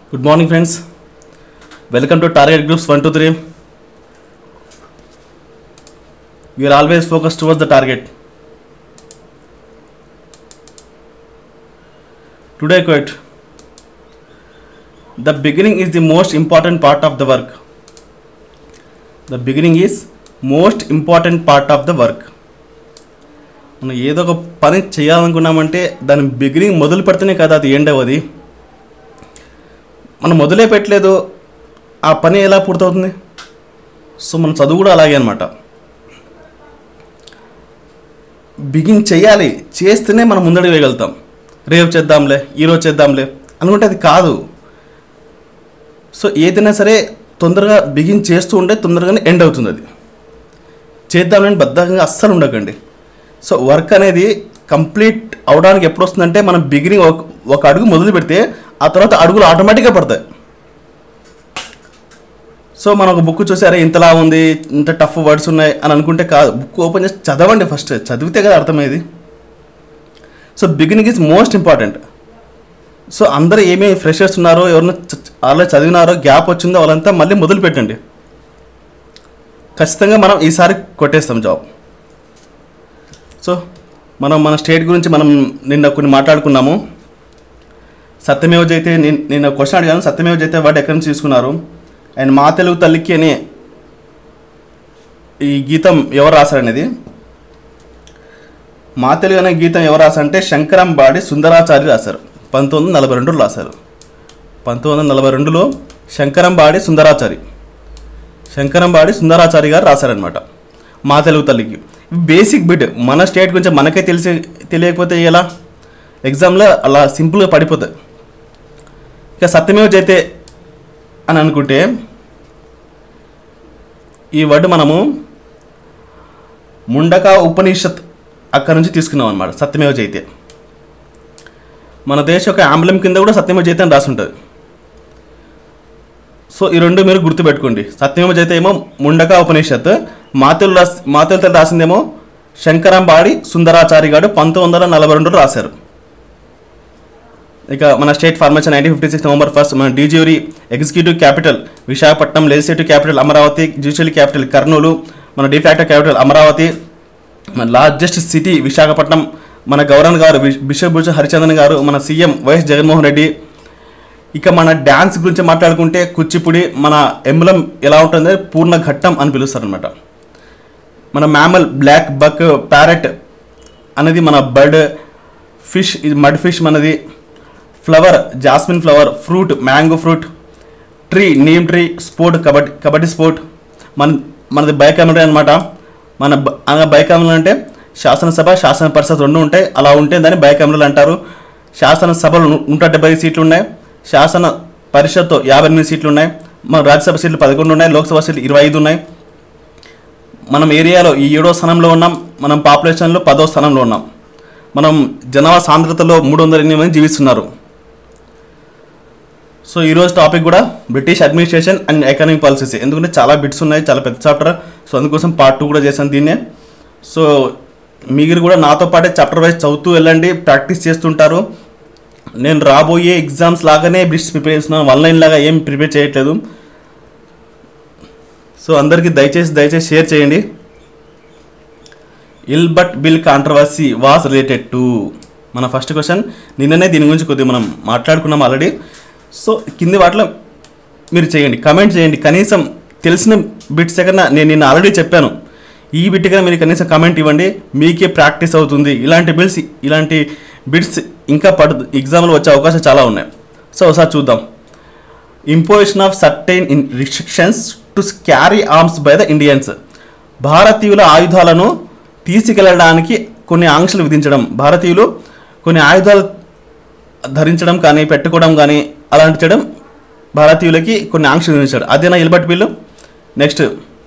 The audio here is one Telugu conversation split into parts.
Good morning, friends. Welcome to Target Groups 1 to 3. We are always focused towards the target. Today, quote The beginning is the most important part of the work. The beginning is most important part of the work. మనం ఏదో ఒక పని చేయాలనుకున్నామంటే దాని బిగినింగ్ మొదలు పెడితేనే కదా అది ఎండ్ అవ్వది మనం మొదలే పెట్టలేదు ఆ పని ఎలా పూర్తవుతుంది సో మన చదువు కూడా అలాగే అనమాట బిగిన్ చేయాలి చేస్తేనే మనం ముందడి వేయగలుగుతాం రేపు చేద్దాంలే ఈరోజు చేద్దాంలే అనుకుంటే అది కాదు సో ఏదైనా సరే తొందరగా బిగిన్ చేస్తూ ఉంటే తొందరగానే ఎండ్ అవుతుంది అది చేద్దామని బద్ధకంగా అస్సలు ఉండకండి సో వర్క్ అనేది కంప్లీట్ అవడానికి ఎప్పుడు వస్తుందంటే మనం బిగినింగ్ ఒక ఒక అడుగు మొదలు పెడితే ఆ తర్వాత అడుగులు ఆటోమేటిక్గా పడతాయి సో మనం ఒక బుక్ చూసి అరే ఇంతలా ఉంది ఇంత టఫ్ వర్డ్స్ ఉన్నాయి అని అనుకుంటే కాదు బుక్ ఓపెన్ చేసి చదవండి ఫస్ట్ చదివితే కదా అర్థమయ్యేది so beginning is most important so అందరూ ఏమేమి ఫ్రెషర్స్ ఉన్నారో ఎవరైనా ఆల్రెడీ చదివినారో గ్యాప్ వచ్చిందో వాళ్ళంతా మళ్ళీ మొదలు పెట్టండి ఖచ్చితంగా మనం ఈసారి కొట్టేస్తాం జాబ్ సో మనం మన స్టేట్ గురించి మనం నిన్న కొన్ని మాట్లాడుకున్నాము సత్యమేవ జైతే నేను నేను క్వశ్చన్ అడిగాను సత్యమేవ జైతే వర్డ్ ఎక్కడి నుంచి తీసుకున్నారు అండ్ మా తెలుగు తల్లికి అనే ఈ గీతం ఎవరు రాశారనేది మా తెలుగు అనే గీతం ఎవరు రాశారంటే శంకరంబాడి సుందరాచారి రాశారు పంతొమ్మిది వందల నలభై రెండులో రాశారు పంతొమ్మిది వందల నలభై రెండులో శంకరంబాడి సుందరాచారి శంకరంబాడి సుందరాచారి గారు రాశారనమాట మా తెలుగు తల్లికి బేసిక్ బిట్ మన స్టేట్ గురించి మనకే తెలిసి తెలియకపోతే ఎలా ఎగ్జామ్లో అలా సింపుల్గా పడిపోతుంది ఇక సత్యమేవ జైతే అని అనుకుంటే ఈ వర్డ్ మనము ముండక ఉపనిషత్ అక్కడ నుంచి తీసుకున్నాం అనమాట సత్యమేవ జైతే మన దేశ యొక్క ఆంబలం కింద కూడా సత్యమేవ జైతే అని రాసి ఉంటుంది సో ఈ రెండు మీరు గుర్తుపెట్టుకోండి సత్యమేవ జైతే ఏమో ముండక ఉపనిషత్ మాతెలు రాసి మాతెలతో రాసిందేమో శంకరంబాడి సుందరాచారి గారు పంతొమ్మిది వందల నలభై రెండులో రాశారు ఇక మన state formation nineteen fifty six November first మన de jure executive capital Visakhapatnam legislative capital Amaravati judicial capital Kurnool మన డిఫాక్టో క్యాపిటల్ అమరావతి మన లార్జెస్ట్ సిటీ విశాఖపట్నం మన గవర్నర్ గారు వి- బిషప్ భూషణ్ హరిచందన్ గారు మన సీఎం వైఎస్ జగన్మోహన్ రెడ్డి ఇక మన డ్యాన్స్ గురించి మాట్లాడుకుంటే కుచ్చిపుడి మన ఎంబలం ఎలా ఉంటుంది పూర్ణ ఘట్టం అని పిలుస్తారనమాట మన మ్యామల్ బ్లాక్ బక్ ప్యారెట్ అనేది మన బర్డ్ ఫిష్ ఇది మడ్ ఫిష్ మనది flower jasmine flower fruit mango fruit tree neem tree sport kabaddi kabaddi sport మన మనది బైకామిలరీ అనమాట మన బ- అనగా బైకామిలరీ అంటే శాసనసభ శాసన పరిషత్ రెండు ఉంటాయి అలా ఉంటే దాన్ని బైకామిలరీ అంటారు శాసనసభలు ను- నూట డెబ్బై సీట్లు ఉన్నాయి శాసన పరిషత్ యాభై ఎనిమిది సీట్లు ఉన్నాయి మన రాజ్యసభ సీట్లు పదకొండు ఉన్నాయి లోక్సభ సీట్లు ఇరవై ఐదు ఉన్నాయి మనం ఏరియాలో ఈ ఏడో స్థానంలో ఉన్నాం మనం పాపులేషన్లో పదో స్థానంలో ఉన్నాం మనం జనాభా సాంద్రతలో మూడు వందల ఎనిమిది మంది జీవిస్తున్నారు సో ఈరోజు టాపిక్ కూడా British administration and economic policies ఎందుకంటే చాలా బిట్స్ ఉన్నాయి చాలా పెద్ద చాప్టర్ సో అందుకోసం పార్ట్ టూ కూడా చేశాను దీన్నే సో మీరు కూడా నాతో పాటే చాప్టర్ వైజ్ చదువుతూ వెళ్ళండి ప్రాక్టీస్ చేస్తుంటారు నేను రాబోయే ఎగ్జామ్స్ లాగానే బిట్స్ ప్రిపేర్ చేస్తున్నాను ఆన్లైన్ లాగా ఏం ప్రిపేర్ చేయట్లేదు సో అందరికీ దయచేసి దయచేసి షేర్ చేయండి Ilbert bill controversy was related to మన ఫస్ట్ క్వశ్చన్ నిన్ననే దీని గురించి కొద్దిగా మనం మాట్లాడుకున్నాం ఆల్రెడీ సో కింది వాటిలో మీరు చేయండి కమెంట్ చేయండి కనీసం తెలిసిన బిట్స్ కన్నా నేను నిన్న ఆల్రెడీ చెప్పాను ఈ బిట్ కన్నా మీరు కనీసం కమెంట్ ఇవ్వండి మీకే ప్రాక్టీస్ అవుతుంది ఇలాంటి బిల్స్ ఇలాంటి బిట్స్ ఇంకా పడు ఎగ్జామ్లో వచ్చే అవకాశం చాలా ఉన్నాయి సో ఒకసారి చూద్దాం imposition of certain in restrictions to carry arms by the Indians భారతీయుల ఆయుధాలను తీసుకెళ్ళడానికి కొన్ని ఆంక్షలు విధించడం భారతీయులు కొన్ని ఆయుధాలు ధరించడం కానీ పెట్టుకోవడం కానీ అలాంటి చేయడం భారతీయులకి కొన్ని ఆంక్షలు విధించాడు అదేనా Ilbert bill next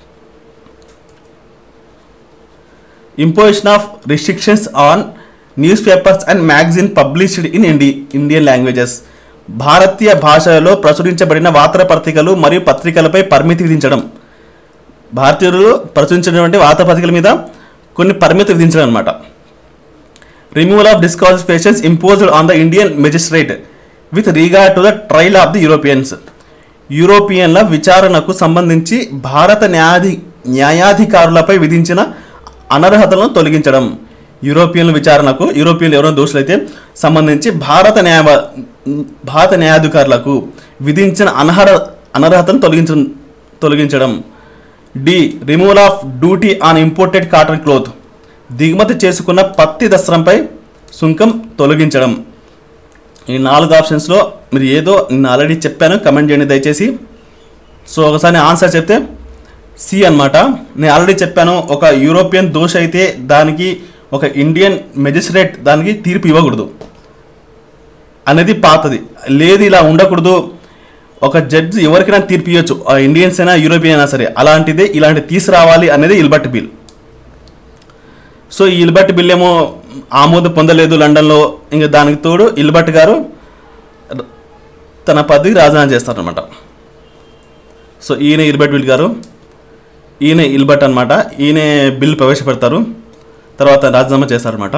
imposition of restrictions on newspapers and magazine published in ఇండి ఇండియన్ లాంగ్వేజెస్ భారతీయ భాషలలో ప్రచురించబడిన వార్తాపత్రికలు మరియు పత్రికలపై పరిమితి విధించడం భారతీయులు ప్రచురించినటువంటి వార్తాపత్రికల మీద కొన్ని పరిమితి విధించడం అనమాట removal of disqualifications imposed on the Indian magistrate with regard to the trial of the Europeans యూరోపియన్ల విచారణకు సంబంధించి భారత న్యాయాధి న్యాయాధికారులపై విధించిన అనర్హతలను తొలగించడం యూరోపియన్ల విచారణకు యూరోపియన్లు ఎవరైనా దోషులైతే సంబంధించి భారత న్యాయ భారత న్యాయాధికారులకు విధించిన అనర్హ అనర్హతను తొలగించడం తొలగించడం D removal of duty on imported cotton cloth దిగుమతి చేసుకున్న పత్తి దస్త్రంపై సుంకం తొలగించడం ఈ నాలుగు ఆప్షన్స్లో మీరు ఏదో నేను ఆల్రెడీ చెప్పాను కమెంట్ చేయండి దయచేసి సో ఒకసారి నేను ఆన్సర్ చెప్తే సి అన్నమాట నేను ఆల్రెడీ చెప్పాను ఒక యూరోపియన్ దోష అయితే దానికి ఒక ఇండియన్ మెజిస్ట్రేట్ దానికి తీర్పు ఇవ్వకూడదు అనేది పాతది లేదు ఇలా ఉండకూడదు ఒక జడ్జి ఎవరికైనా తీర్పు ఇవ్వచ్చు ఆ ఇండియన్స్ అయినా యూరోపియన్ అయినా సరే అలాంటిదే ఇలాంటి తీసుకురావాలి అనేది ఇల్బర్ట్ బిల్ సో ఈ ఇల్బర్ట్ బిల్ ఏమో ఆమోదం పొందలేదు లండన్లో ఇంకా దానికి తోడు ఇల్బర్ట్ గారు తన పదవికి రాజీనామా చేస్తారనమాట సో ఈయన ఇల్బర్ట్ బిల్ గారు ఈయన ఇల్బర్ట్ అనమాట ఈయన బిల్ ప్రవేశపెడతారు తర్వాత రాజీనామా చేస్తారనమాట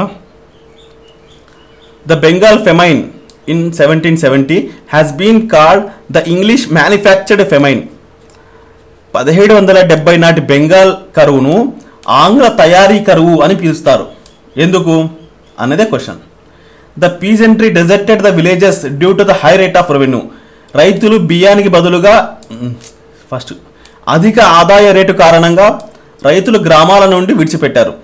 the Bengal famine in seventeen seventy has been called the English manufactured famine పదిహేడు వందల డెబ్బై నాటి బెంగాల్ కరువును ఆంగ్ల తయారీ కరువు అని పిలుస్తారు ఎందుకు అనేదే question the peasantry deserted the villages due to the high rate of revenue రైతులు బియ్యానికి బదులుగా ఫస్ట్ అధిక ఆదాయ రేటు కారణంగా రైతులు గ్రామాల నుండి విడిచిపెట్టారు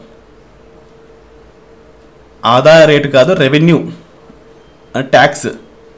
ఆదాయ రేటు కాదు రెవెన్యూ ట్యాక్స్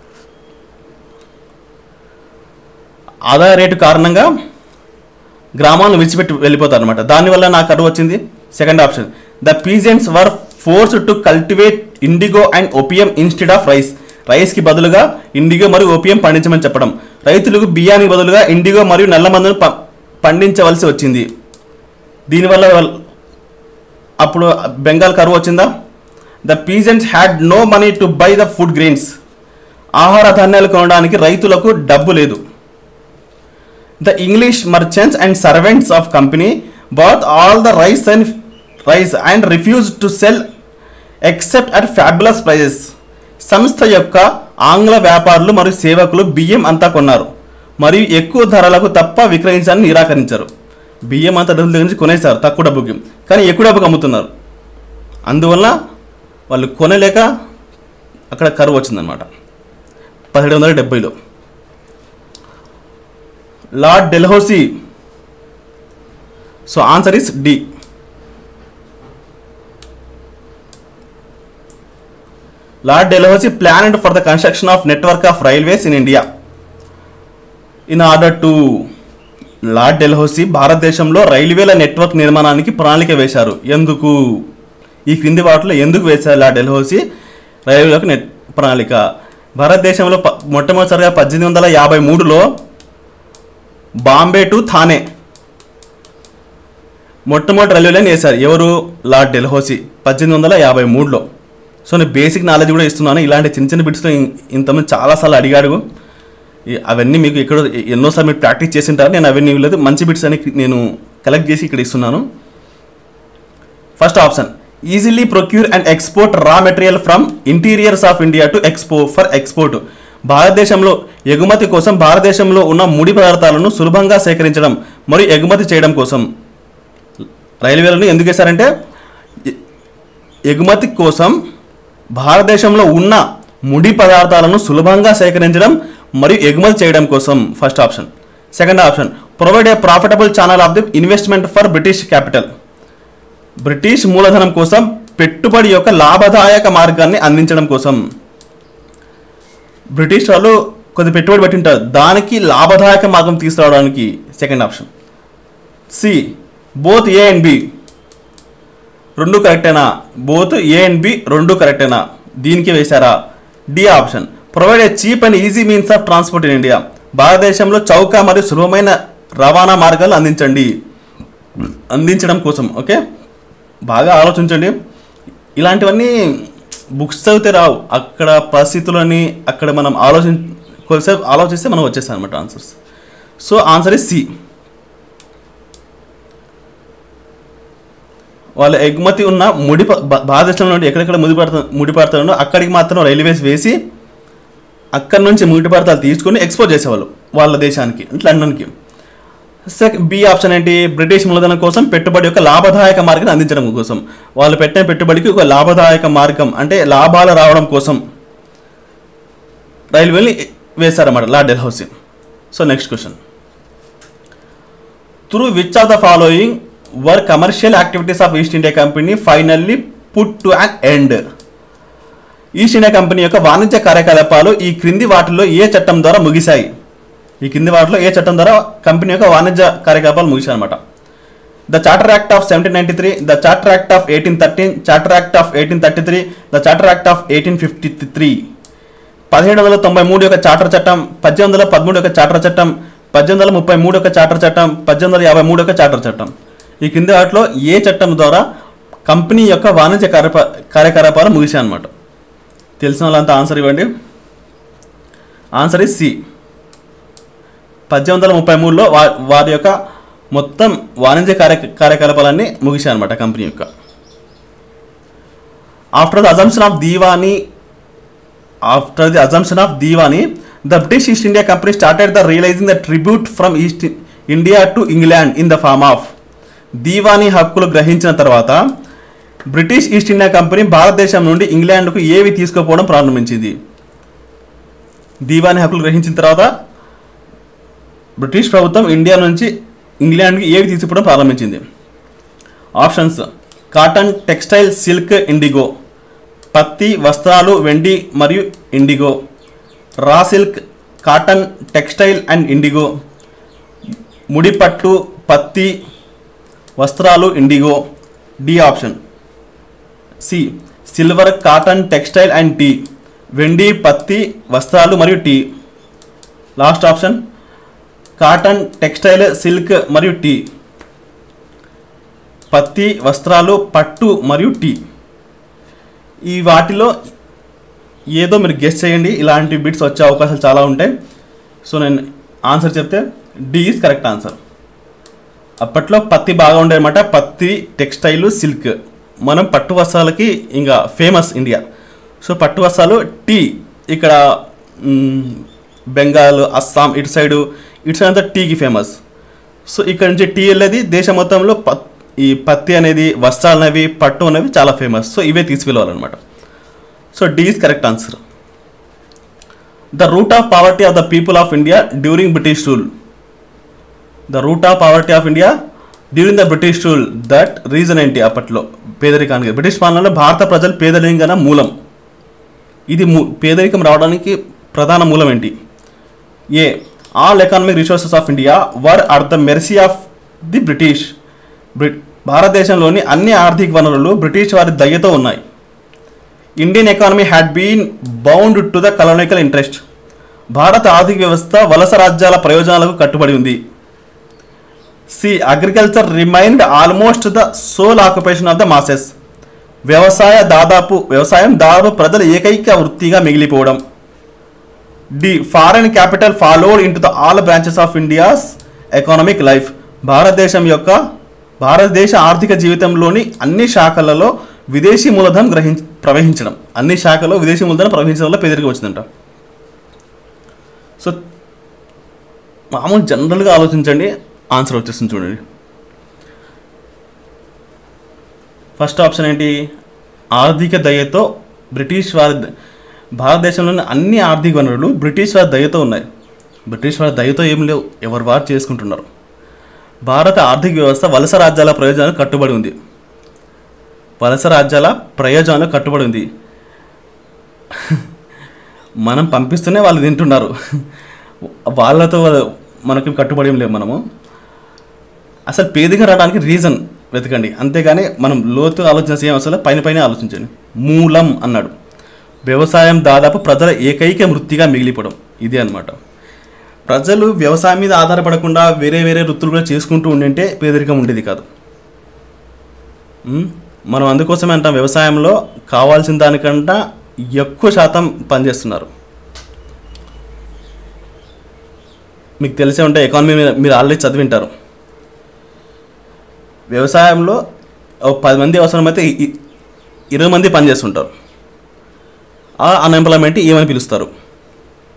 ఆదాయ రేటు కారణంగా గ్రామాలను విడిచిపెట్టి వెళ్ళిపోతారు అనమాట దానివల్ల నాకు కరువు వచ్చింది second option the peasants were forced to cultivate indigo and opium instead of rice రైస్కి బదులుగా ఇండిగో మరియు ఓపియం పండించమని చెప్పడం రైతులకు బియ్యానికి బదులుగా ఇండిగో మరియు నల్ల మందును ప- పండించవలసి వచ్చింది దీనివల్ల వాళ్ళ- అప్పుడు బెంగాల్ కరువు వచ్చిందా the peasants had no money to buy the food grains ఆహార ధాన్యాలు కొనడానికి రైతులకు డబ్బు లేదు the English merchants and servants of company bought all the rice and rice and refuse to sell except at fabulous prices సంస్థ యొక్క ఆంగ్ల వ్యాపారులు మరియు సేవకులు బియ్యం అంతా కొన్నారు మరియు ఎక్కువ ధరలకు తప్ప విక్రయించాలని నిరాకరించారు బియ్యం అంతా డబ్బుల దగ్గర నుంచి కొనేశారు తక్కువ డబ్బుకి కానీ ఎక్కువ డబ్బుకి అమ్ముతున్నారు అందువల్ల వాళ్ళు కొనలేక అక్కడ కరువు వచ్చిందనమాట పదిహేడు వందల డెబ్బైలో Lord Dalhousie so answer is D Lord Dalhousie planned for the construction of network of railways in India in order to Lord Dalhousie భారతదేశంలో రైల్వేల నెట్వర్క్ నిర్మాణానికి ప్రణాళిక వేశారు ఎందుకు ఈ క్రింది వాటిలో ఎందుకు వేశారు లార్డ్ డెల్హౌసీ రైల్వేలకు నెట్ ప్రణాళిక భారతదేశంలో ప- మొట్టమొదటిసారిగా పద్దెనిమిది వందల యాభై మూడులో బాంబే టు థానే మొట్టమొదటి రైల్వే లైన్ వేశారు ఎవరు లార్డ్ డెల్హౌసీ పద్దెనిమిది వందల యాభై మూడులో సో నేను బేసిక్ నాలెడ్జ్ కూడా ఇస్తున్నాను ఇలాంటి చిన్న చిన్న బిట్స్లో ఇన్- ఇంతమంది చాలాసార్లు అడిగాడు ఈ- అవన్నీ మీకు ఎక్కడో ఎన్నోసార్లు మీరు ప్రాక్టీస్ చేసి ఉంటారు నేను అవన్నీ ఇవ్వలేదు మంచి బిట్స్ అని నేను కలెక్ట్ చేసి ఇక్కడ ఇస్తున్నాను first option easily procure and export raw material from interiors of India to expo for export భారతదేశంలో ఎగుమతి కోసం భారతదేశంలో ఉన్న ముడి పదార్థాలను సులభంగా సేకరించడం మరియు ఎగుమతి చేయడం కోసం రైల్వేలను ఎందుకు వేశారంటే ఎ- ఎగుమతి కోసం భారతదేశంలో ఉన్న ముడి పదార్థాలను సులభంగా సేకరించడం మరియు ఎగుమతి చేయడం కోసం first option second option provide a profitable channel of the investment for British capital British మూలధనం కోసం పెట్టుబడి యొక్క లాభదాయక మార్గాన్ని అందించడం కోసం బ్రిటిష్ వాళ్ళు కొద్ది పెట్టుబడి పెట్టింటారు దానికి లాభదాయక మార్గం తీసుకురావడానికి second option C both A and B రెండు కరెక్టేనా బోత్ ఏ అండ్ బి రెండు కరెక్టేనా దీనికి వేశారా D option provide a cheap and easy means of transport in India భారతదేశంలో చౌక మరియు సులభమైన రవాణా మార్గాలు అందించండి అందించడం కోసం ఓకే బాగా ఆలోచించండి ఇలాంటివన్నీ బుక్స్ చదివితే రావు అక్కడ పరిస్థితులని అక్కడ మనం ఆలోచి కొద్దిసేపు ఆలోచిస్తే మనం వచ్చేస్తాం అనమాట answers so answer is C వాళ్ళ ఎగుమతి ఉన్న ముడి ప- భా- భారతదేశంలో నుండి ఎక్కడెక్కడ ముడి పడుతు ముడి పడుతుందో అక్కడికి మాత్రం రైల్వేస్ వేసి అక్కడి నుంచి ముగిటి పదార్థాలు తీసుకొని ఎక్స్పోర్ట్ చేసేవాళ్ళు వాళ్ళ దేశానికి అంటే లండన్కి సెక్ బి ఆప్షన్ ఏంటి బ్రిటిష్ మూలధనం కోసం పెట్టుబడి యొక్క లాభదాయక మార్గాన్ని అందించడం కోసం వాళ్ళు పెట్టిన పెట్టుబడికి ఒక లాభదాయక మార్గం అంటే లాభాలు రావడం కోసం రైల్వేని వేశారన్నమాట లా Dalhousie so next question through which of the following were commercial activities of East India Company finally put to an end East India company యొక్క వాణిజ్య కార్యకలాపాలు ఈ క్రింది వాటిలో ఏ చట్టం ద్వారా ముగిశాయి ఈ కింది వాటిలో ఏ చట్టం ద్వారా కంపెనీ యొక్క వాణిజ్య కార్యకలాపాలు ముగిశాయి అనమాట the charter act of seventeen ninety three the charter act of eighteen thirteen charter act of eighteen thirty three the charter act of eighteen fifty three పదిహేడు వందల తొంభై మూడు యొక్క చార్టర్ చట్టం పద్దెనిమిది వందల పదమూడు యొక్క చార్టర్ చట్టం పద్దెనిమిది వందల ముప్పై మూడు యొక్క చార్టర్ చట్టం పద్దెనిమిది వందల యాభై మూడు యొక్క చార్టర్ చట్టం ఈ కింది వాటిలో ఏ చట్టం ద్వారా కంపెనీ యొక్క వాణిజ్య కార్యప కార్యకలాపాలు ముగిశాయి అనమాట తెలిసిన వాళ్ళంతా ఆన్సర్ ఇవ్వండి ఆన్సర్ ఇస్ సి పద్దెనిమిది వందల ముప్పై మూడులో వా వారి యొక్క మొత్తం వాణిజ్య కార్య కార్యకలాపాలన్నీ ముగిశాయి అనమాట కంపెనీ యొక్క after the assumption of diwani after the assumption of diwani the British East India Company started the realizing the tribute from East India to England in the form of diwani హక్కులు గ్రహించిన తర్వాత బ్రిటిష్ ఈస్ట్ ఇండియా కంపెనీ భారతదేశం నుండి ఇంగ్లాండ్కు ఏవి తీసుకుపోవడం ప్రారంభించింది దీవానీ హక్కులు గ్రహించిన తర్వాత బ్రిటిష్ ప్రభుత్వం ఇండియా నుంచి ఇంగ్లాండ్కి ఏవి తీసుకుపోవడం ప్రారంభించింది options cotton textile silk indigo పత్తి వస్త్రాలు వెండి మరియు indigo raw silk cotton textile and indigo ముడిపట్టు పత్తి వస్త్రాలు indigo D option C silver cotton textile and tea వెండి పత్తి వస్త్రాలు మరియు tea last option cotton textile silk మరియు టీ పత్తి వస్త్రాలు పట్టు మరియు టీ ఈ వాటిలో ఏదో మీరు గెస్ట్ చేయండి ఇలాంటి బిట్స్ వచ్చే అవకాశాలు చాలా ఉంటాయి సో నేను ఆన్సర్ చెప్తే డి ఈజ్ కరెక్ట్ ఆన్సర్ అప్పట్లో పత్తి బాగా ఉండేదన్నమాట పత్తి టెక్స్టైల్ సిల్క్ మనం పట్టు వస్త్రాలకి ఇంకా ఫేమస్ ఇండియా సో పట్టు వస్త్రాలు టీ ఇక్కడ మ్, బెంగాల్ అస్సాం ఇటు సైడు ఇటు సైడ్ అంతా టీకి ఫేమస్ సో ఇక్కడ నుంచి టీ వెళ్ళేది దేశం మొత్తంలో పత్ ఈ పత్తి అనేది వస్త్రాలు అనేవి పట్టు అనేవి చాలా ఫేమస్ సో ఇవే తీసుకెళ్ళాలన్నమాట so D is correct answer the root of poverty of the people of India during British rule the root of poverty of India during the British rule that reason ఏంటి అప్పట్లో పేదరికానికి బ్రిటిష్ పాలనలో భారత ప్రజలు పేదరికం మూలం ఇది ము పేదరికం రావడానికి ప్రధాన మూలం ఏంటి a all economic resources of India were are the mercy of the British బ్రిట్ భారతదేశంలోని అన్ని ఆర్థిక వనరులు బ్రిటిష్ వారి దయ్యతో ఉన్నాయి Indian economy had been bound to the colonical interest భారత ఆర్థిక వ్యవస్థ వలస రాజ్యాల ప్రయోజనాలకు కట్టుబడి ఉంది C agriculture remained almost the sole occupation of the masses వ్యవసాయ దాదాపు వ్యవసాయం దాదాపు ప్రజల ఏకైక వృత్తిగా మిగిలిపోవడం D foreign capital followed into the all branches of India's economic life భారతదేశం యొక్క భారతదేశ ఆర్థిక జీవితంలోని అన్ని శాఖలలో విదేశీ మూలధనం గ్రహించ ప్రవహించడం అన్ని శాఖలో విదేశీ మూలధనం ప్రవహించడం వల్ల పేదరికం వచ్చిందంట సో మామూలు జనరల్గా ఆలోచించండి ఆన్సర్ వచ్చేస్తుంది చూడండి ఫస్ట్ ఆప్షన్ ఏంటి ఆర్థిక దయతో బ్రిటిష్ వారి ద- భారతదేశంలోని అన్ని ఆర్థిక వనరులు బ్రిటిష్ వారి దయతో ఉన్నాయి బ్రిటిష్ వారి దయతో ఏం లేవు ఎవరు వారు చేసుకుంటున్నారు భారత ఆర్థిక వ్యవస్థ వలస రాజ్యాల ప్రయోజనాలకు కట్టుబడి ఉంది వలస రాజ్యాల ప్రయోజనాలకు కట్టుబడి ఉంది మనం పంపిస్తూనే వాళ్ళు తింటున్నారు వాళ్ళతో మనకి కట్టుబడి ఏం లేవు మనము అసలు పేదగా రావడానికి రీజన్ వెతకండి అంతేగాని మనం లోతు ఆలోచించాల్సిన ఏం అసలు పైన పైన ఆలోచించండి మూలం అన్నాడు వ్యవసాయం దాదాపు ప్రజల ఏకైక వృత్తిగా మిగిలిపోవడం ఇదే అన్నమాట ప్రజలు వ్యవసాయం మీద ఆధారపడకుండా వేరే వేరే వృత్తులు కూడా చేసుకుంటూ ఉండింటే పేదరికం ఉండేది కాదు ఉమ్, మనం అందుకోసమే అంటాం వ్యవసాయంలో కావాల్సిన దానికంటే ఎక్కువ శాతం పనిచేస్తున్నారు మీకు తెలిసే ఉంటే ఎకానమీ మీద మీరు ఆల్రెడీ చదివింటారు వ్యవసాయంలో ఒక పది మంది అవసరమైతే ఇ- ఇ- ఇరవై మంది పనిచేస్తుంటారు ఆ అన్ఎంప్లాయ్మెంట్ ఏమని పిలుస్తారు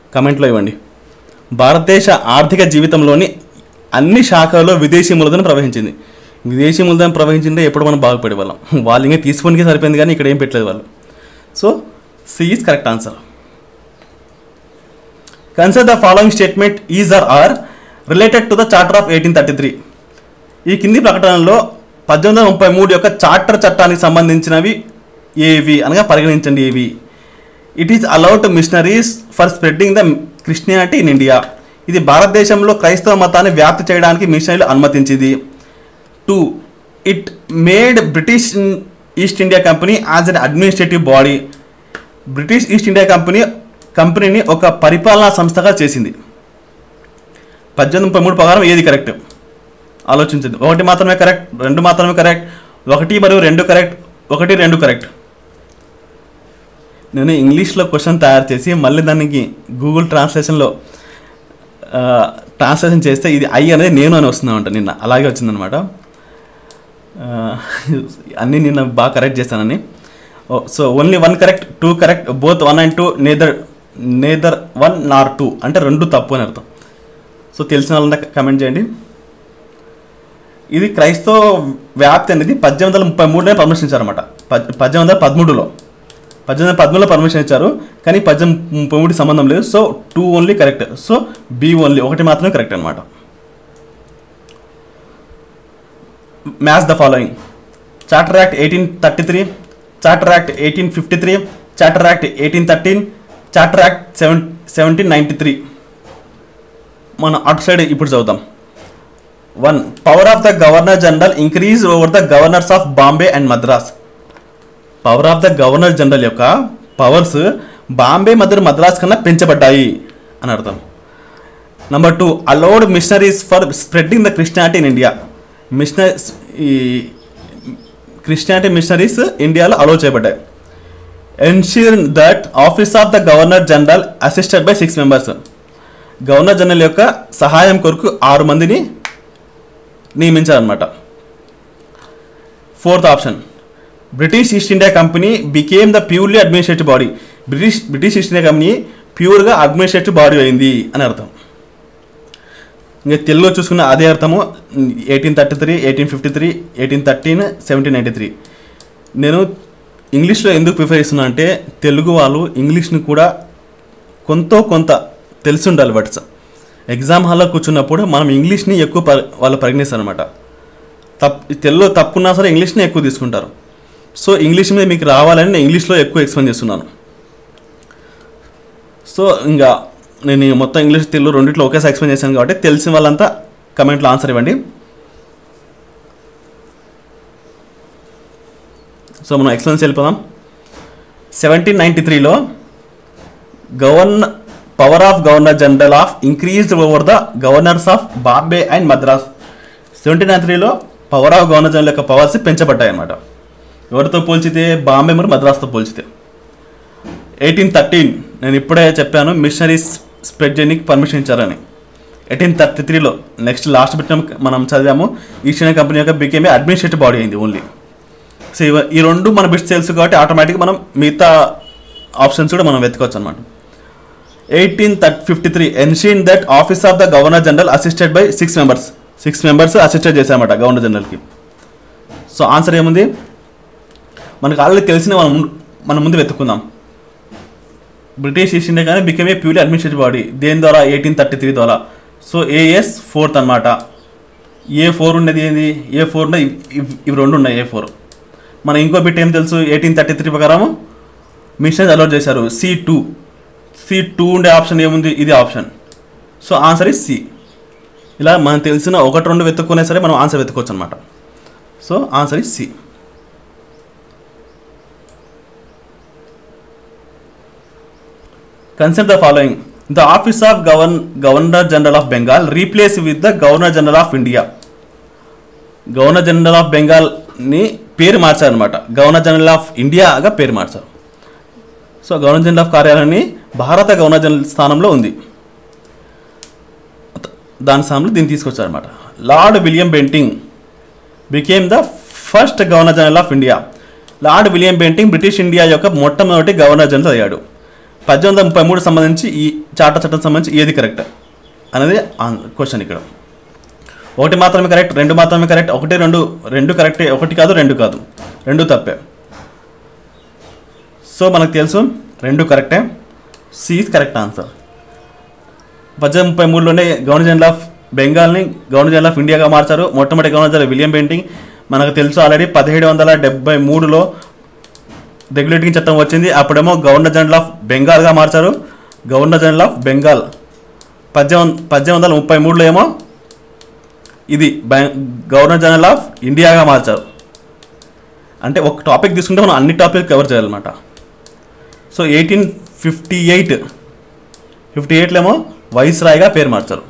కమెంట్లో ఇవ్వండి భారతదేశ ఆర్థిక జీవితంలోని అన్ని శాఖల్లో విదేశీ మూలధనం ప్రవహించింది విదేశీ మూలధనం ప్రవహించింటే ఎప్పుడు మనం బాగుపడే వాళ్ళం వాళ్ళు ఇంకా తీసుకోనికి సరిపోయింది కానీ ఇక్కడ ఏం పెట్టలేదు వాళ్ళు so C is correct answer consider the following statement is are are related to the charter of eighteen thirty three ఈ కింది ప్రకటనలో పద్దెనిమిది వందల ముప్పై మూడు యొక్క చార్టర్ చట్టానికి సంబంధించినవి ఏవి అనగా పరిగణించండి ఏవి it is allowed missionaries for spreading the Christianity in India ఇది భారతదేశంలో క్రైస్తవ మతాన్ని వ్యాప్తి చేయడానికి మిషనరీలు అనుమతించింది two it made British East India company as an administrative body British East India company కంపెనీని ఒక పరిపాలనా సంస్థగా చేసింది పద్దెనిమిది ముప్పై మూడు ప్రకారం ఏది కరెక్ట్ ఆలోచించండి ఒకటి మాత్రమే కరెక్ట్ రెండు మాత్రమే కరెక్ట్ ఒకటి మరియు రెండు కరెక్ట్ ఒకటి రెండు కరెక్ట్ నేను ఇంగ్లీష్లో క్వశ్చన్ తయారు చేసి మళ్ళీ దానికి గూగుల్ ట్రాన్స్లేషన్లో ట్రాన్స్లేషన్ చేస్తే ఇది ఐ అనేది నేను అని వస్తుందన్నమాట నిన్న అలాగే వచ్చిందనమాట అన్నీ నిన్న బాగా కరెక్ట్ చేశానని so only one correct two correct both one and two neither neither one nor two అంటే రెండు తప్పు అని అర్థం సో తెలిసిన వాళ్ళంతా కమెంట్ చేయండి ఇది క్రైస్తవ వ్యాప్తి అనేది పద్దెనిమిది వందల ముప్పై మూడులో పర్మిషన్ ఇచ్చారన్నమాట పద్ పద్దెనిమిది వందల పదమూడులో పద్దెనిమిది వందల పదమూడులో పర్మిషన్ ఇచ్చారు కానీ పద్దెనిమిది ముప్పై మూడు సంబంధం లేదు so two only correct so B only ఒకటి మాత్రమే కరెక్ట్ అనమాట match the following charter act eighteen thirty three charter act eighteen fifty three charter act eighteen thirteen charter act seven seventeen ninety three మనం అటు సైడ్ ఇప్పుడు చదువుదాం one power of the governor general increase over the governors of Bombay and Madras power of the governor general యొక్క పవర్స్ బాంబే మరియు మద్రాస్ కన్నా పెంచబడ్డాయి అని అర్థం number two allowed missionaries for spreading the Christianity in India missionaries ఈ క్రిస్టియానిటీ మిషనరీస్ ఇండియాలో అలౌ చేయబడ్డాయి ensure that office of the governor general assisted by six members governor general యొక్క సహాయం కొరకు ఆరు మందిని నియమించారనమాట fourth option British East India company became the purely administrative body British British East India company ప్యూర్గా అడ్మినిస్ట్రేటివ్ బాడీ అయింది అని అర్థం ఇంకా తెలుగులో చూసుకున్న అదే అర్థము eighteen thirty three eighteen fifty three eighteen thirteen seventeen ninety three నేను ఇంగ్లీష్లో ఎందుకు ప్రిఫర్ చేస్తున్నా అంటే తెలుగు వాళ్ళు ఇంగ్లీష్ని కూడా కొంత కొంత తెలిసి ఉండాలి వర్డ్స్ ఎగ్జామ్ హాల్లో కూర్చున్నప్పుడు మనం ఇంగ్లీష్ని ఎక్కువ ప వాళ్ళు పరిగణిస్తారు అనమాట తప్పు తెలుగులో తప్పున్నా సరే ఇంగ్లీష్ని ఎక్కువ తీసుకుంటారు సో ఇంగ్లీష్ మీద మీకు రావాలని నేను ఇంగ్లీష్లో ఎక్కువ ఎక్స్ప్లెయిన్ చేస్తున్నాను సో ఇంకా నేను ఈ మొత్తం ఇంగ్లీష్ తెలుగు రెండిట్లో ఒకేసారి ఎక్స్ప్లెయిన్ చేశాను కాబట్టి తెలిసిన వాళ్ళంతా కమెంట్లో ఆన్సర్ ఇవ్వండి సో మనం ఎక్స్ప్లెయిన్స్ వెళ్ళిపోదాం సెవెంటీన్ నైంటీ త్రీలో govern power of governor general of increased over the governors of Bombay and Madras seventeen nine త్రీలో పవర్ ఆఫ్ గవర్నర్ జనరల్ యొక్క పవర్స్ పెంచబడ్డాయి అన్నమాట ఎవరితో పోల్చితే బాంబే మరియు మద్రాస్తో పోల్చితే ఎయిటీన్ థర్టీన్ నేను ఇప్పుడే చెప్పాను మిషనరీస్ స్ప్రెడ్ చేయడానికి పర్మిషన్ ఇచ్చారని ఎయిటీన్ థర్టీ త్రీలో నెక్స్ట్ లాస్ట్ బిట్ మనం చదివాము ఈస్ట్ ఇండియా కంపెనీ యొక్క బికేమే అడ్మినిస్ట్రేటివ్ బాడీ అయింది ఓన్లీ సో ఇవ ఈ రెండు మన బిట్స్ తెలుసు కాబట్టి ఆటోమేటిక్గా మనం మిగతా ఆప్షన్స్ కూడా మనం వెతుకోవచ్చు అనమాట eighteen thirty fifty three ensure that office of the governor general assisted by six members six members assisted చేశారన్నమాట గవర్నర్ జనరల్కి సో ఆన్సర్ ఏముంది మనకు ఆల్రెడీ తెలిసిన మనం ముందు- మనం ముందు వెతుక్కుందాం బ్రిటిష్ ఈస్ట్ ఇండియా కానీ become a purely administrative body దేని ద్వారా ఎయిటీన్ థర్టీ త్రీ ద్వారా సో ఏఎస్ ఫోర్త్ అనమాట ఏ ఫోర్ ఉండేది ఏంది ఏ ఫోర్ ఉన్నది ఇవ్- ఇవి రెండు ఉన్నాయి ఏ ఫోర్ మన ఇంకో బిట్ ఏం తెలుసు ఎయిటీన్ థర్టీ త్రీ ప్రకారం మిషన్స్ అలౌట్ చేశారు సి టూ సి టూ ఉండే ఆప్షన్ ఏముంది ఇది option so answer is C ఇలా మనకు తెలిసిన ఒకటి రెండు వెతుక్కునే సరే మనం ఆన్సర్ వెతుక్కోవచ్చు అనమాట so answer is C consider the following the office of govern governor general of Bengal replace with the governor general of India governor general of బెంగాల్ని పేరు మార్చారనమాట గవర్నర్ జనరల్ ఆఫ్ ఇండియాగా పేరు మార్చారు సో గవర్నర్ జనరల్ ఆఫ్ కార్యాలయాన్ని భారత గవర్నర్ జనరల్ స్థానంలో ఉంది దాని స్థానంలో దీన్ని తీసుకొచ్చారనమాట lord William Bentinck became the first governor general of India lord William Bentinck British India యొక్క మొట్టమొదటి గవర్నర్ జనరల్ అయ్యాడు పద్దెనిమిది వందల ముప్పై మూడు సంబంధించి ఈ చార్టర్ చట్టం సంబంధించి ఏది కరెక్ట్ అనేది క్వశ్చన్ ఇక్కడ ఒకటి మాత్రమే కరెక్ట్ రెండు మాత్రమే కరెక్ట్ ఒకటి రెండు రెండు కరెక్టే ఒకటి కాదు రెండు కాదు రెండు తప్పే సో మనకు తెలుసు రెండు కరెక్టే సి ఇస్ కరెక్ట్ ఆన్సర్ పద్దెనిమిది ముప్పై మూడులోనే గవర్నర్ జనరల్ ఆఫ్ బెంగాల్ని గవర్నర్ జనరల్ ఆఫ్ ఇండియాగా మార్చారు మొట్టమొదటి గవర్నర్ జనరల్ విలియం బెంటింగ్ మనకు తెలుసు ఆల్రెడీ పదిహేడు వందల డెబ్బై మూడులో రెగ్యులేటింగ్ చట్టం వచ్చింది అప్పుడేమో గవర్నర్ జనరల్ ఆఫ్ బెంగాల్గా మార్చారు గవర్నర్ జనరల్ ఆఫ్ బెంగాల్ పద్దెనిమిది పద్దెనిమిది వందల ముప్పై మూడులో ఏమో ఇది బె- గవర్నర్ జనరల్ ఆఫ్ ఇండియాగా మార్చారు అంటే ఒక టాపిక్ తీసుకుంటే మనం అన్ని టాపిక్ కవర్ చేయాలన్నమాట so eighteen fifty eight fifty ఎయిట్లో ఏమో వైస్ రాయ్గా పేరు మార్చారు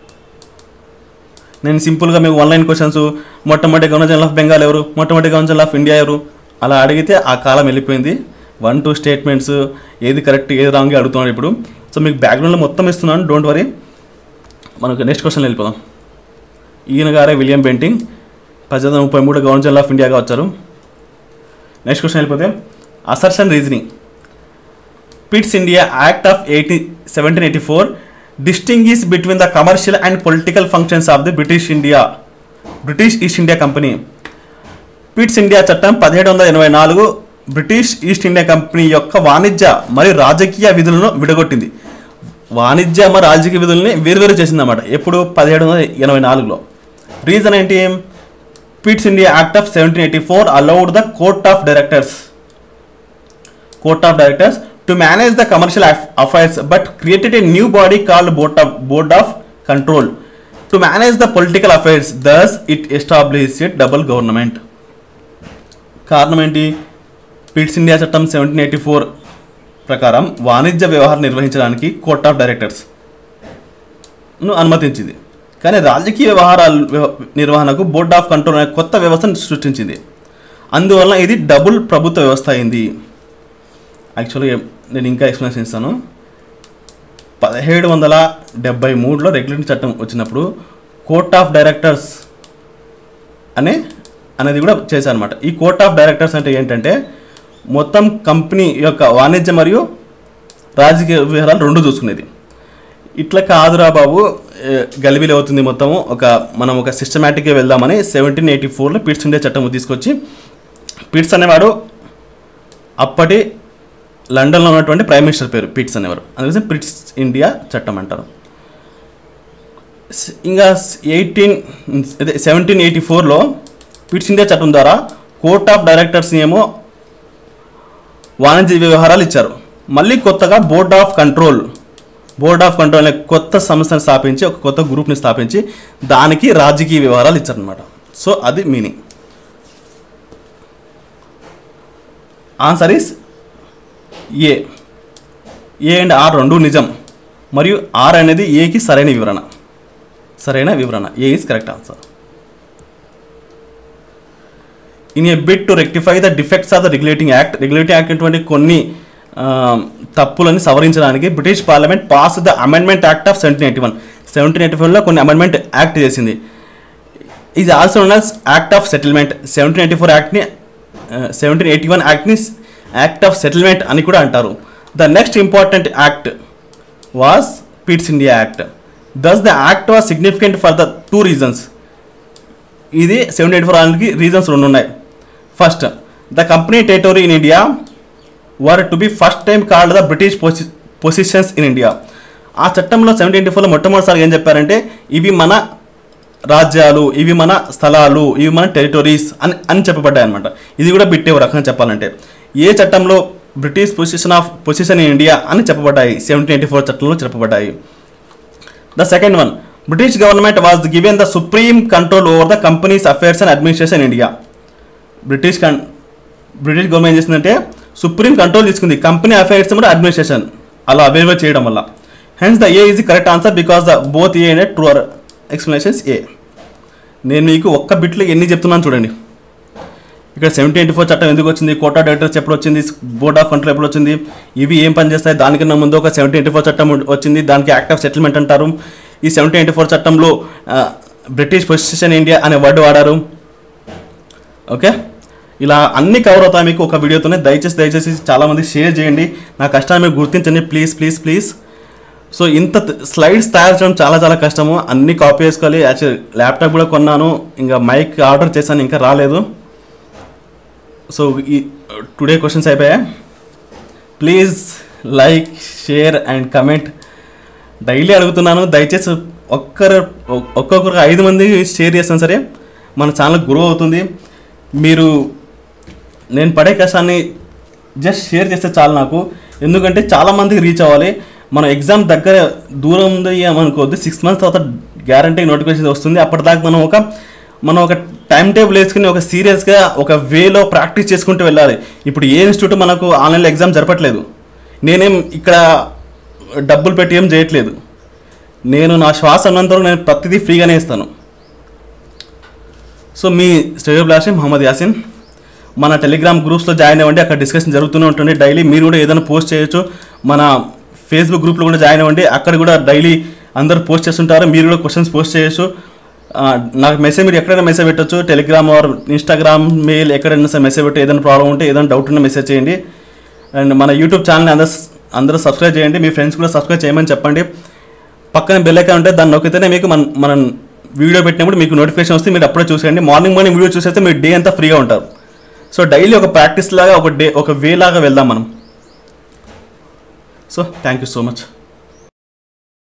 నేను సింపుల్గా మీకు ఆన్లైన్ క్వశ్చన్స్ మొట్టమొదటి గవర్నర్ జనరల్ ఆఫ్ బెంగాల్ ఎవరు మొట్టమొదటి గవర్నర్ జనరల్ ఆఫ్ ఇండియా ఎవరు అలా అడిగితే ఆ కాలం వెళ్ళిపోయింది వన్ టూ స్టేట్మెంట్స్ ఏది కరెక్ట్ ఏది రాంగ్ అడుగుతున్నాడు ఇప్పుడు సో మీకు బ్యాక్గ్రౌండ్లో మొత్తం ఇస్తున్నాను డోంట్ వరీ మనకు నెక్స్ట్ క్వశ్చన్ వెళ్ళిపోదాం ఈయన గారే విలియం బెంటింగ్ పద్దెనిమిది వందల ముప్పై మూడు గవర్నర్ జనరల్ ఆఫ్ ఇండియాగా వచ్చారు నెక్స్ట్ క్వశ్చన్ వెళ్ళిపోతే assertion reasoning Pitt's India act of eighty seventeen eighty four distinguishes between the commercial and political functions of the British India British East India company Pitt's India చట్టం పదిహేడు వందల ఎనభై నాలుగు బ్రిటిష్ ఈస్ట్ ఇండియా కంపెనీ యొక్క వాణిజ్య మరియు రాజకీయ విధులను విడగొట్టింది వాణిజ్య మరియు రాజకీయ విధుల్ని వేరువేరు చేసిందన్నమాట ఎప్పుడు పదిహేడు వందల ఎనభై నాలుగులో రీజన్ ఏంటి Pitt's India act of seventeen eighty four allowed the court of directors court of directors to manage the commercial aff- affairs but created a new body called board of, board of control to manage the political affairs thus it established a double government కారణం ఏంటి పిట్స్ ఇండియా చట్టం సెవెంటీన్ ఎయిటీ ఫోర్ ప్రకారం వాణిజ్య వ్యవహారం నిర్వహించడానికి కోర్ట్ ఆఫ్ డైరెక్టర్స్ ను అనుమతించింది కానీ రాజకీయ వ్యవహారాల వ్యవ- నిర్వహణకు బోర్డ్ ఆఫ్ కంట్రోల్ అనే కొత్త వ్యవస్థను సృష్టించింది అందువలన ఇది డబుల్ ప్రభుత్వ వ్యవస్థ అయింది యాక్చువల్గా నేను ఇంకా ఎక్స్ప్లెనేషన్ ఇస్తాను పదిహేడు వందల డెబ్బై మూడులో రెగ్యులేటింగ్ చట్టం వచ్చినప్పుడు కోర్ట్ ఆఫ్ డైరెక్టర్స్ అనే అనేది కూడా చేశారనమాట ఈ కోర్ట్ ఆఫ్ డైరెక్టర్స్ అంటే ఏంటంటే మొత్తం కంపెనీ యొక్క వాణిజ్య మరియు రాజకీయ వ్యవహారాలు రెండు చూసుకునేది ఇట్లా కాదురా బాబు ఏ, గలిబిలి అవుతుంది మొత్తము ఒక మనం ఒక సిస్టమేటిక్గా వెళ్దామని సెవెంటీన్ ఎయిటీ ఫోర్లో పిట్స్ ఇండియా చట్టం తీసుకొచ్చి పిట్స్ అనేవాడు అప్పటి లండన్లో ఉన్నటువంటి ప్రైమ్ మినిస్టర్ పేరు పిట్స్ అనేవారు అందుకోసం పిట్స్ ఇండియా చట్టం అంటారు స్- ఇంకా ఎయిటీన్ అదే సెవెంటీన్ ఎయిటీ ఫోర్లో పిట్స్ ఇండియా చట్టం ద్వారా కోర్ట్ ఆఫ్ డైరెక్టర్స్ని ఏమో వాణిజ్య వ్యవహారాలు ఇచ్చారు మళ్ళీ కొత్తగా board of control board of control అనే కొత్త సంస్థను స్థాపించి ఒక కొత్త గ్రూప్ని స్థాపించి దానికి రాజకీయ వ్యవహారాలు ఇచ్చారనమాట సో అది meaning answer is A A and R రెండు నిజం మరియు ఆర్ అనేది ఏకి సరైన వివరణ సరైన వివరణ A is correct answer in A bit to rectify the defects of the regulating act regulating act అటువంటి కొన్ని ఆ, తప్పులని సవరించడానికి British parliament pass the amendment act of seventeen eighty one seventeen eighty ఫైవ్లో కొన్ని అమెండ్మెంట్ యాక్ట్ చేసింది ఇది also known as act of settlement seventeen eighty four యాక్ట్ని సెవెంటీన్ ఎయిటీ వన్ యాక్ట్ని యాక్ట్ ఆఫ్ సెటిల్మెంట్ అని కూడా అంటారు the next important act was పీట్స్ India act thus the act was significant for the two reasons ఇది సెవెంటీ ఎయిట్ ఫోర్ దానికి రీజన్స్ రెండు ఉన్నాయి first the company territory in India were to be first time called the British పొసి పొజిషన్స్ ఇన్ ఇండియా ఆ చట్టంలో సెవెంటీ ఎయిటీ ఫోర్లో మొట్టమొదటిసారి ఏం చెప్పారంటే ఇవి మన రాజ్యాలు ఇవి మన స్థలాలు ఇవి మన టెరిటరీస్ అని అని చెప్పబడ్డాయి అనమాట ఇది కూడా బిట్టే ఒక రకంగా చెప్పాలంటే ఏ చట్టంలో British possession of possession in India అని చెప్పబడ్డాయి సెవెంటీన్ ఎయిటీ ఫోర్ చట్టంలో చెప్పబడ్డాయి the second one British government was given the supreme control over the company's affairs and administration in India British కన్ బ్రిటిష్ గవర్నమెంట్ ఏం చేసిందంటే సుప్రీం కంట్రోల్ తీసుకుంది కంపెనీ అఫైర్స్ మరియు అడ్మినిస్ట్రేషన్ అలా అవేవే చేయడం వల్ల hence the A is the correct answer because the both A and true explanations A నేను మీకు ఒక్క బిట్లో ఎన్ని చెప్తున్నాను చూడండి ఇక్కడ సెవెంటీ ఎయిటీ ఫోర్ చట్టం ఎందుకు వచ్చింది కోటా డైరెక్టర్స్ ఎప్పుడు వచ్చింది బోర్డ్ ఆఫ్ కంట్రోల్ ఎప్పుడు వచ్చింది ఇవి ఏం పని చేస్తాయి దానికన్నా ముందు ఒక సెవెంటీ ఎయిటీ ఫోర్ చట్టం వచ్చింది దానికి యాక్ట్ ఆఫ్ సెటిల్మెంట్ అంటారు ఈ సెవెంటీ ఎయిటీ ఫోర్ చట్టంలో ఆ, బ్రిటిష్ పొజిషన్ ఇండియా అనే వర్డ్ వాడారు ఓకే ఇలా అన్ని కవర్ అవుతాయి మీకు ఒక వీడియోతోనే దయచేసి దయచేసి చాలామంది షేర్ చేయండి నా కష్టాన్ని మీరు గుర్తించండి ప్లీజ్ ప్లీజ్ ప్లీజ్ సో ఇంత స్లైడ్స్ తయారు చేయడం చాలా చాలా కష్టము అన్ని కాపీ చేసుకోవాలి యాక్చువల్ ల్యాప్టాప్ కూడా కొన్నాను ఇంకా మైక్ ఆర్డర్ చేశాను ఇంకా రాలేదు సో ఈ టుడే క్వశ్చన్స్ అయిపోయాయి please like share and comment daily అడుగుతున్నాను దయచేసి ఒక్కరు ఒక్కొక్కరు ఐదు మంది షేర్ చేస్తాను సరే మన ఛానల్ గ్రో అవుతుంది మీరు నేను పడే కష్టాన్ని జస్ట్ షేర్ చేస్తే చాలు నాకు ఎందుకంటే చాలా మందికి రీచ్ అవ్వాలి మన ఎగ్జామ్ దగ్గర దూరం ఉంది అనుకోవద్దు సిక్స్ మంత్స్ తర్వాత గ్యారంటీ నోటిఫికేషన్ వస్తుంది అప్పటిదాకా మనం ఒక మనం ఒక టైం టేబుల్ వేసుకుని ఒక సీరియస్గా ఒక వేలో ప్రాక్టీస్ చేసుకుంటూ వెళ్ళాలి ఇప్పుడు ఏ ఇన్స్టిట్యూట్ మనకు ఆన్లైన్లో ఎగ్జామ్ జరపట్లేదు నేనేం ఇక్కడ డబ్బులు పెట్టి ఏం చేయట్లేదు నేను నా శ్వాస ఉన్నంతవరకు నేను ప్రతిదీ ఫ్రీగానే ఇస్తాను సో మీ శ్రేయోభిలాషి మహమ్మద్ యాసిన్ మన టెలిగ్రామ్ గ్రూప్స్లో జాయిన్ అవ్వండి అక్కడ డిస్కషన్ జరుగుతూనే ఉంటుంది డైలీ మీరు కూడా ఏదైనా పోస్ట్ చేయొచ్చు మన ఫేస్బుక్ గ్రూప్లో కూడా జాయిన్ అవ్వండి అక్కడ కూడా డైలీ అందరూ పోస్ట్ చేస్తుంటారు మీరు కూడా క్వశ్చన్స్ పోస్ట్ చేయొచ్చు ఆ, నాకు మెసేజ్ మీరు ఎక్కడైనా మెసేజ్ పెట్టొచ్చు టెలిగ్రామ్ ఆర్ ఇన్స్టాగ్రామ్ మెయిల్ ఎక్కడైనా సరే మెసేజ్ పెట్టి ఏదైనా ప్రాబ్లం ఉంటే ఏదైనా డౌట్ ఉన్నా మెసేజ్ చేయండి అండ్ మన యూట్యూబ్ ఛానల్ని అందరూ అందరూ సబ్స్క్రైబ్ చేయండి మీ ఫ్రెండ్స్ కూడా సబ్స్క్రైబ్ చేయమని చెప్పండి పక్కన బెల్ ఐకాన్ ఉంటే దాన్ని నొక్కితేనే మీకు మన మనం వీడియో పెట్టినప్పుడు మీకు నోటిఫికేషన్ వస్తే మీరు అప్పుడే చూసేయండి మార్నింగ్ మార్నింగ్ వీడియో చూసేస్తే మీరు డే అంతా ఫ్రీగా ఉంటారు సో డైలీ ఒక ప్రాక్టీస్ లాగా ఒక డే ఒక వే లాగా వెళ్దాం మనం so thank you so much